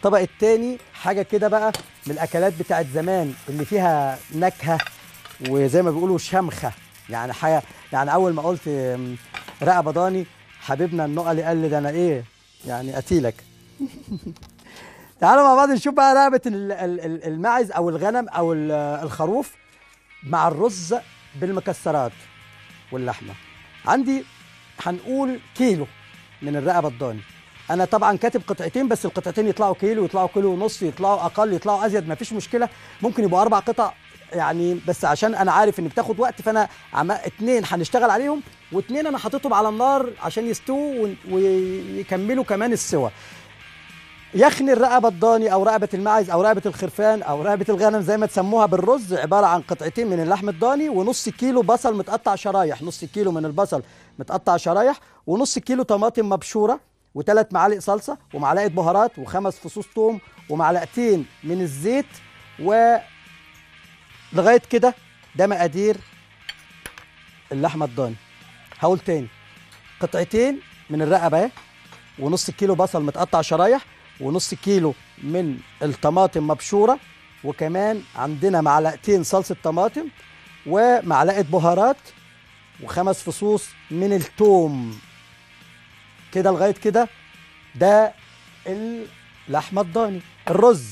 الطبق التاني حاجه كده بقى من الاكلات بتاعت زمان اللي فيها نكهه وزي ما بيقولوا شمخه يعني حاجه يعني اول ما قلت أم، رقبه ضاني حبيبنا النقلي قال لي ده انا ايه يعني قتيلك تعالوا مع بعض نشوف بقى رقبه ال- ال- ال- الماعز او الغنم او ال- الخروف مع الرز بالمكسرات واللحمه عندي هنقول كيلو من الرقبه الضاني انا طبعا كاتب قطعتين بس القطعتين يطلعوا كيلو يطلعوا كيلو ونص يطلعوا اقل يطلعوا ازيد مفيش مشكله ممكن يبقوا اربع قطع يعني بس عشان انا عارف ان بتاخد وقت فانا عم... اتنين هنشتغل عليهم واتنين انا حاططهم على النار عشان يستووا ون- ويكملوا كمان السوا يخني الرقبه الضاني او رقبه الماعز او رقبه الخرفان او رقبه الغنم زي ما تسموها بالرز عباره عن قطعتين من اللحم الضاني ونص كيلو بصل متقطع شرايح نص كيلو من البصل متقطع شرايح ونص كيلو طماطم مبشوره وثلاث معالق صلصه ومعلقه بهارات وخمس فصوص ثوم ومعلقتين من الزيت و لغايه كده ده مقادير اللحمه الضاني هقول تاني قطعتين من الرقبه اهي ونص كيلو بصل متقطع شرايح ونص كيلو من الطماطم مبشوره وكمان عندنا معلقتين صلصه طماطم ومعلقه بهارات وخمس فصوص من الثوم كده لغايه كده ده اللحمه الضاني الرز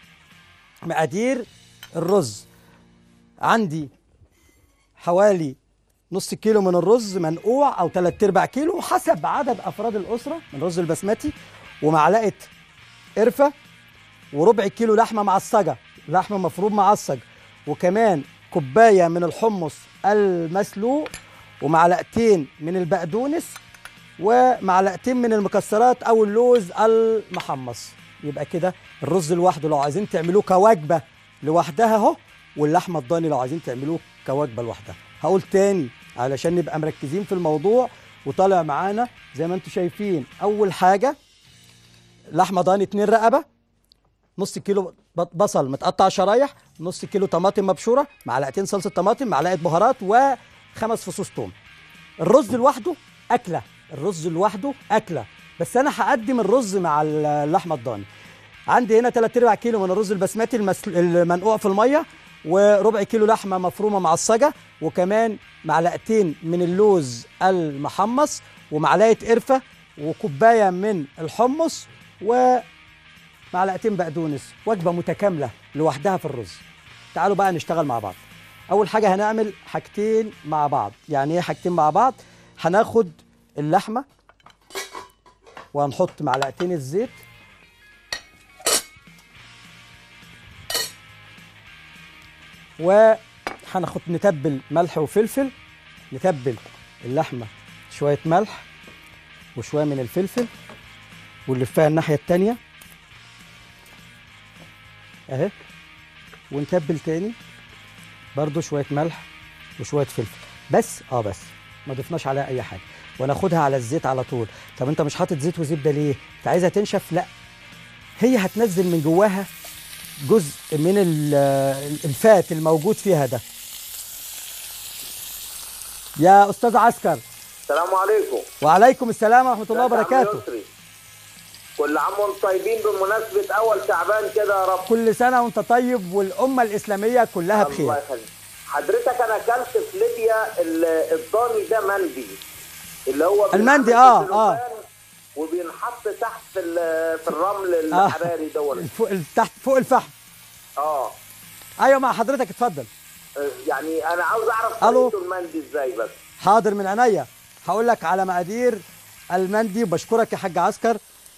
مقادير الرز عندي حوالي نص كيلو من الرز منقوع او ثلاث ارباع كيلو حسب عدد افراد الاسره من الرز البسمتي ومعلقه قرفه وربع كيلو لحمه معصجه لحمه مفروم معصج وكمان كوبايه من الحمص المسلوق ومعلقتين من البقدونس ومعلقتين من المكسرات او اللوز المحمص يبقى كده الرز لوحده لو عايزين تعملوه كوجبه لوحدها اهو واللحمه الضاني لو عايزين تعملوه كوجبه لوحدها هقول تاني علشان نبقى مركزين في الموضوع وطالع معانا زي ما انتم شايفين اول حاجه لحمه ضاني اتنين رقبه نص كيلو ب- بصل متقطع شرايح نص كيلو طماطم مبشوره معلقتين صلصه طماطم معلقه بهارات وخمس فصوص ثوم الرز لوحده اكله الرز لوحده اكله بس انا هقدم الرز مع اللحمه الضاني عندي هنا 3 ارباع كيلو من الرز البسمتي المسل... المنقوع في الميه وربع كيلو لحمه مفرومه معصجه وكمان معلقتين من اللوز المحمص ومعلقه قرفه وكوبايه من الحمص ومعلقتين بقدونس وجبه متكامله لوحدها في الرز تعالوا بقى نشتغل مع بعض اول حاجه هنعمل حاجتين مع بعض يعني ايه حاجتين مع بعض هناخد اللحمه وهنحط معلقتين الزيت وهناخد نتبل ملح وفلفل نتبل اللحمه شويه ملح وشويه من الفلفل ونلفها الناحيه التانيه اهي ونتبل تاني برضو شويه ملح وشويه فلفل بس اه بس ما ضفناش عليها اي حاجه وناخدها على الزيت على طول طب انت مش حاطط زيت وزبده ليه انت عايزها تنشف لا هي هتنزل من جواها جزء من ال- الفات الموجود فيها ده يا استاذ عسكر السلام عليكم وعليكم السلام ورحمه الله ازيك يا عم وبركاته يسري؟ كل عام وانتم طيبين بمناسبة أول شعبان كده يا رب كل سنه وانت طيب والامه الاسلاميه كلها الله بخير يخليك حضرتك أنا أكلت في ليبيا ال- الضاني ده مندي اللي هو المندي، بيتعمل آه، باللبان آه. وبينحط تحت في ال- في الرمل آه. الحراري دول فوق تحت فوق الفحم اه ايوه مع حضرتك اتفضل يعني أنا عاوز أعرف ألو. طريقة المندي إزاي بس حاضر من عينيا هقول لك على مقادير المندي وبشكرك يا حاج عسكر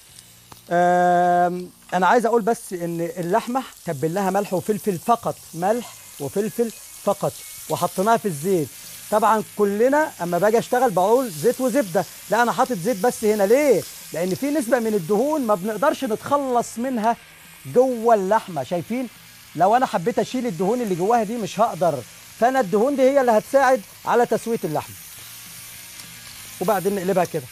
آم، انا عايز اقول بس ان اللحمه تبل لها ملح وفلفل فقط ملح وفلفل فقط وحطيناها في الزيت طبعا كلنا اما باجي اشتغل بقول زيت وزبده لا انا حاطط زيت بس هنا ليه لان في نسبه من الدهون ما بنقدرش نتخلص منها جوه اللحمه شايفين لو انا حبيت اشيل الدهون اللي جواها دي مش هقدر فانا الدهون دي هي اللي هتساعد على تسويه اللحمه وبعدين نقلبها كده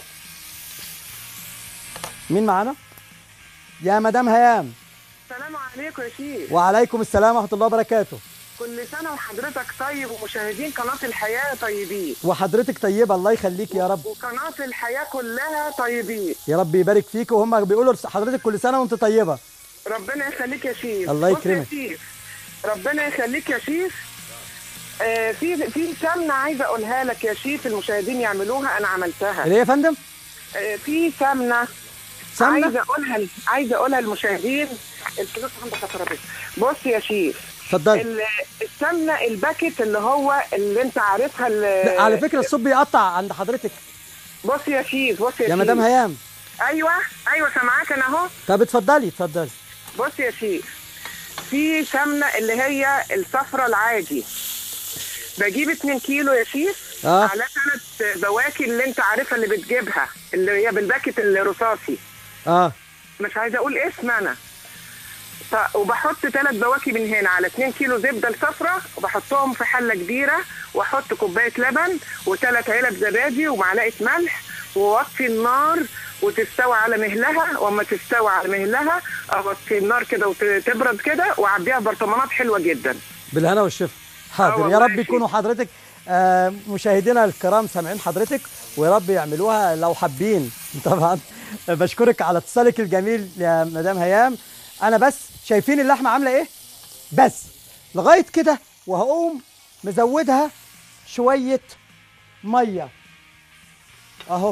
مين معانا يا مدام هيام السلام عليكم يا شيخ وعليكم السلام ورحمه الله وبركاته كل سنة وحضرتك طيب ومشاهدين قناة الحياة طيبين وحضرتك طيبه الله يخليك يا رب وقناة الحياة كلها طيبين يا رب يبارك فيك وهم بيقولوا حضرتك كل سنه وانت طيبه ربنا يخليك يا شيف الله بص يا يكرمك. شيف ربنا يخليك يا شيف آه في في سمنه عايزه اقولها لك يا شيف المشاهدين يعملوها انا عملتها اللي هي يا فندم آه في سمنه سمنة؟ عايزه اقولها عايزه اقولها للمشاهدين الفلوس عندك يا ترابيزه بص يا شيف اتفضلي ال- السمنه الباكت اللي هو اللي انت عارفها اللي لا، على فكره الصوت بيقطع عند حضرتك بص يا شيف بص يا, يا شيف مدام هيام ايوه ايوه سامعاك انا اهو طب اتفضلي اتفضلي بص يا شيف في سمنه اللي هي الصفرة العادي بجيب 2 كيلو يا شيف آه. على ثلاث بواكي اللي انت عارفها اللي بتجيبها اللي هي بالباكت الرصاصي اه مش عايزه اقول اسم انا ف- وبحط ثلاث بواكي من هنا على 2 كيلو زبده الصفرة وبحطهم في حله كبيره واحط كوبايه لبن وثلاث علب زبادي ومعلقه ملح ووطي النار وتستوي على مهلها واما تستوي على مهلها اوطي النار كده وتبرد كده واعبيها برطمانات حلوه جدا بالهنا والشفا آه حاضر يا والله رب يا شيخ. يكونوا حضرتك آه مشاهدينا الكرام سامعين حضرتك ويا رب يعملوها لو حابين طبعا بشكرك على اتصالك الجميل يا مدام هيام انا بس شايفين اللحمه عامله ايه بس لغايه كده وهقوم مزودها شويه ميه اهو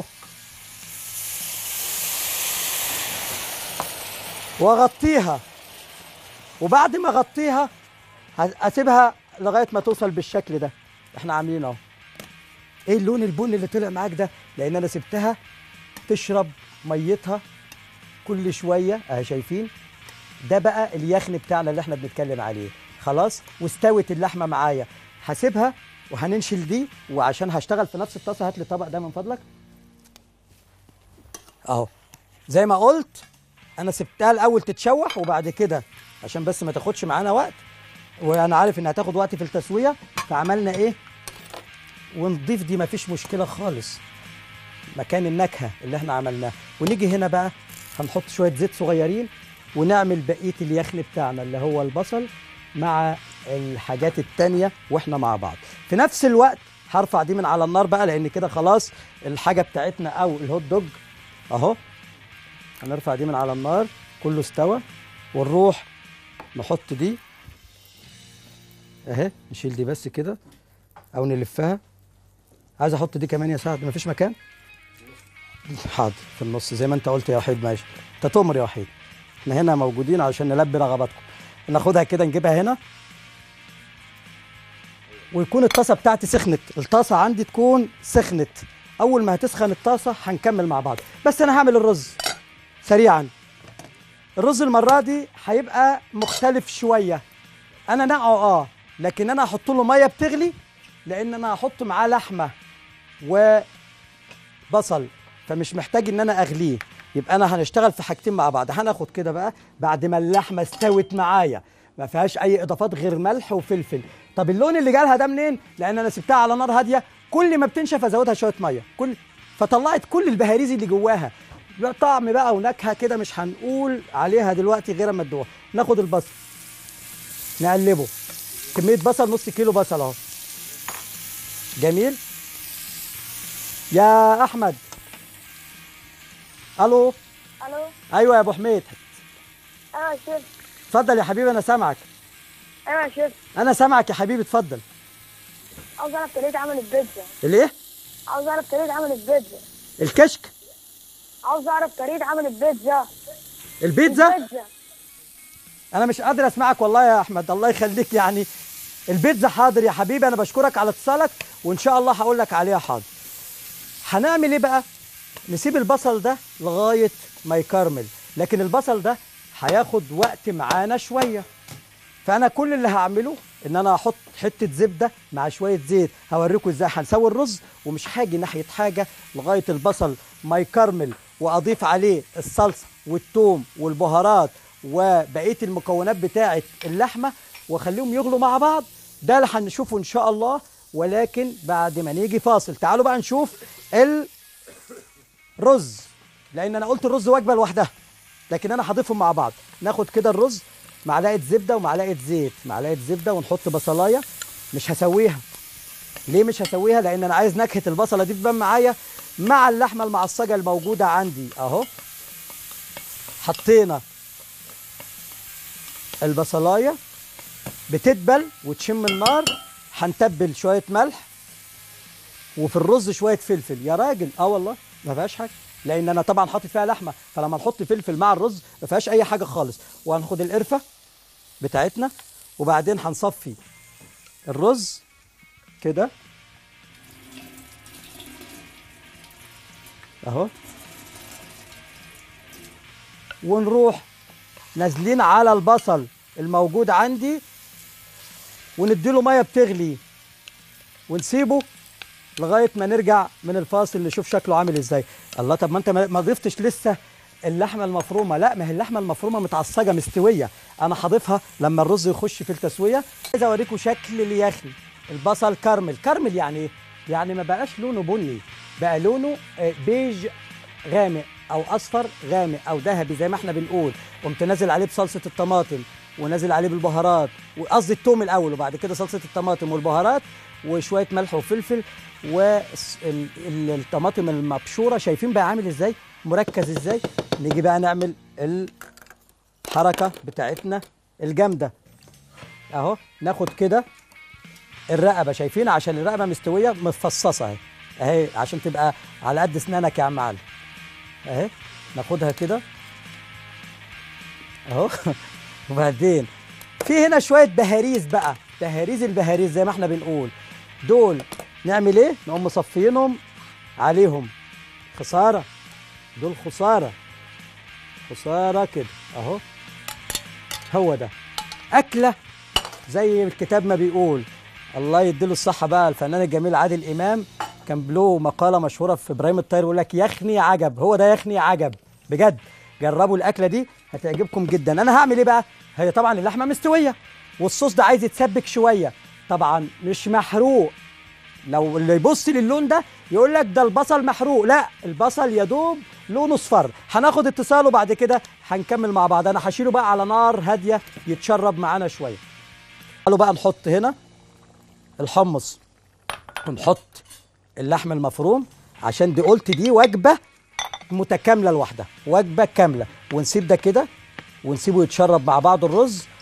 واغطيها وبعد ما اغطيها هسيبها لغايه ما توصل بالشكل ده احنا عاملين اهو ايه اللون البني اللي طلع معاك ده لان انا سبتها تشرب ميتها كل شويه اهي شايفين ده بقى اليخن بتاعنا اللي احنا بنتكلم عليه خلاص واستوت اللحمه معايا هسيبها وهننشل دي وعشان هشتغل في نفس الطاسه هات لي الطبق ده من فضلك اهو زي ما قلت انا سبتها الاول تتشوح وبعد كده عشان بس ما تاخدش معانا وقت وانا عارف انها هتاخد وقت في التسويه فعملنا ايه ونضيف دي مفيش مشكله خالص مكان النكهه اللي احنا عملناه ونيجي هنا بقى هنحط شويه زيت صغيرين ونعمل بقيه اليخن بتاعنا اللي هو البصل مع الحاجات التانية واحنا مع بعض في نفس الوقت هرفع دي من على النار بقى لان كده خلاص الحاجه بتاعتنا او الهوت دوج اهو هنرفع دي من على النار كله استوى ونروح نحط دي اهي نشيل دي بس كده او نلفها عايز احط دي كمان يا سعد مفيش مكان حاضر في النص زي ما انت قلت يا وحيد ماشي انت تؤمر يا وحيد احنا هنا موجودين عشان نلبي رغباتكم ناخدها كده نجيبها هنا ويكون الطاسه بتاعتي سخنت الطاسه عندي تكون سخنت اول ما هتسخن الطاسه هنكمل مع بعض بس انا هعمل الرز سريعا الرز المره دي هيبقى مختلف شويه انا نقعه اه لكن انا هحط له ميه بتغلي لان انا هحط معاه لحمه وبصل فمش محتاج ان انا اغليه يبقى انا هنشتغل في حاجتين مع بعض هناخد كده بقى بعد ما اللحمه استوت معايا ما فيهاش اي اضافات غير ملح وفلفل طب اللون اللي جالها ده منين لان انا سبتها على نار هاديه كل ما بتنشف ازودها شويه ميه كل فطلعت كل البهاريز اللي جواها بقى طعم بقى ونكهه كده مش هنقول عليها دلوقتي غير اما تدوها ناخد البصل نقلبه كميه بصل نص كيلو بصل اهو جميل يا احمد الو الو ايوه يا ابو حميد ايوه يا شيف اتفضل يا حبيبي انا سامعك ايوه يا شيف انا سامعك يا حبيبي اتفضل عاوز اعرف طريقه عمل البيتزا الايه عاوز اعرف طريقه عمل البيتزا الكشك عاوز اعرف طريقه عمل البيتزا البيتزا البيتزا انا مش قادر اسمعك والله يا احمد الله يخليك يعني البيتزا حاضر يا حبيبي انا بشكرك على اتصالك وان شاء الله هقول لك عليها حاضر هنعمل ايه بقى نسيب البصل ده لغايه ما يكرمل لكن البصل ده هياخد وقت معانا شويه فانا كل اللي هعمله ان انا هحط حته زبده مع شويه زيت هوريكم ازاي هنسوي الرز ومش هاجي ناحيه حاجه لغايه البصل ما يكرمل واضيف عليه الصلصه والثوم والبهارات وبقيه المكونات بتاعه اللحمه واخليهم يغلوا مع بعض ده اللي هنشوفه ان شاء الله ولكن بعد ما نيجي فاصل تعالوا بقى نشوف الرز لان انا قلت الرز وجبه لوحدها لكن انا هضيفهم مع بعض ناخد كده الرز معلقه زبده ومعلقه زيت معلقه زبده ونحط بصلايه مش هسويها ليه مش هسويها لان انا عايز نكهه البصله دي تبان معايا مع اللحمه المعصجه الموجوده عندي اهو حطينا البصلايه بتدبل وتشم النار هنتبل شويه ملح وفي الرز شويه فلفل يا راجل اه والله ما فيهاش حاجه لان انا طبعا حاطط فيها لحمه فلما نحط فلفل مع الرز ما فيهاش اي حاجه خالص وهناخد القرفه بتاعتنا وبعدين هنصفي الرز كده اهو ونروح نازلين على البصل الموجود عندي ونديله ميه بتغلي ونسيبه لغايه ما نرجع من الفاصل نشوف شكله عامل ازاي الله طب ما انت ما ما ضفتش لسه اللحمه المفرومه لا ما هي اللحمه المفرومه متعصجه مستويه انا هضيفها لما الرز يخش في التسويه عايز اوريكم شكل اليخني البصل كرمل كرمل يعني ايه يعني ما بقاش لونه بني بقى لونه آه، بيج غامق او اصفر غامق او ذهبي زي ما احنا بنقول قمت نازل عليه بصلصه الطماطم ونازل عليه بالبهارات وقصدي التوم الاول وبعد كده صلصه الطماطم والبهارات وشويه ملح وفلفل والطماطم المبشوره شايفين بقى عامل ازاي مركز ازاي نيجي بقى نعمل الحركه بتاعتنا الجامده اهو ناخد كده الرقبه شايفين عشان الرقبه مستويه مفصصه اهي اهي عشان تبقى على قد اسنانك يا عم علي اهي ناخدها كده اهو وبعدين في هنا شويه بهاريز بقى بهاريز البهاريز زي ما احنا بنقول دول نعمل ايه نقوم مصفينهم عليهم خساره دول خساره خساره كده اهو هو ده اكله زي الكتاب ما بيقول الله يديله الصحه بقى الفنان الجميل عادل امام كان له مقاله مشهوره في ابراهيم الطير يقول لك يخني عجب هو ده يخني عجب بجد جربوا الاكله دي هتعجبكم جدا انا هعمل ايه بقى هي طبعا اللحمه مستويه والصوص ده عايز يتسبك شويه طبعا مش محروق لو اللي يبص للون ده يقول لك ده البصل محروق لا البصل يا دوب لونه اصفر هناخد اتصال وبعد كده هنكمل مع بعض انا هشيله بقى على نار هاديه يتشرب معانا شويه تعالوا بقى نحط هنا الحمص ونحط اللحم المفروم عشان دي قلت دي وجبه متكامله لوحدها وجبه كامله ونسيب ده كده ونسيبه يتشرب مع بعض الرز